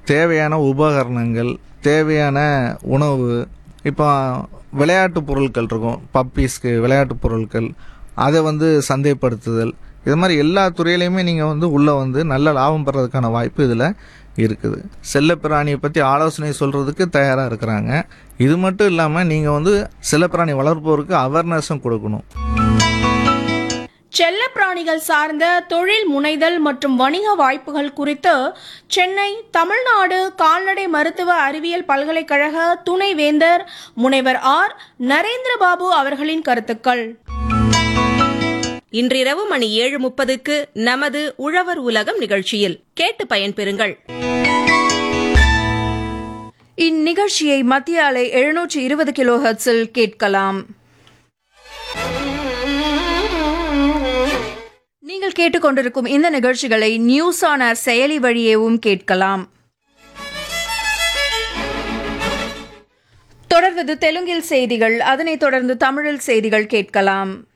தேவையான உபகரணங்கள் தேவையான உணவு இப்போ விளையாட்டு பொருட்கள் இருக்கும் பப்பீஸ்க்கு விளையாட்டு பொருட்கள் அதை வந்து சந்தைப்படுத்துதல் இது மாதிரி எல்லா துறையிலையுமே நீங்கள் வந்து உள்ளே வந்து நல்ல லாபம் பெறதுக்கான வாய்ப்பு இதில் இருக்குது செல்லப்பிராணியை பற்றி ஆலோசனை சொல்கிறதுக்கு தயாராக இருக்கிறாங்க இது மட்டும் இல்லாமல் நீங்கள் வந்து செல்லப்பிராணி வளர்ப்போருக்கு அவேர்னஸும் கொடுக்கணும் செல்லப்பிராணிகள் சார்ந்த தொழில் முனைதல் மற்றும் வணிக வாய்ப்புகள் குறித்து சென்னை தமிழ்நாடு கால்நடை மருத்துவ அறிவியல் பல்கலைக்கழக துணைவேந்தர் முனைவர் ஆர் நரேந்திரபாபு அவர்களின் கருத்துக்கள் இன்றிரவு மணி ஏழு முப்பதுக்கு நமது உழவர் உலகம் நிகழ்ச்சியில் கேட்டு பயன்பெறுங்கள் இந்நிகழ்ச்சியை மத்திய அலை எழுநூற்றி இருபது கிலோ ஹெர்ட்ஸில் கேட்கலாம் நீங்கள் கேட்டுக்கொண்டிருக்கும் இந்த நிகழ்ச்சிகளை நியூஸ் ஆன் ஏர் செயலி வழியேவும் கேட்கலாம் தொடர்வது தெலுங்கில் செய்திகள் அதனைத் தொடர்ந்து தமிழில் செய்திகள் கேட்கலாம்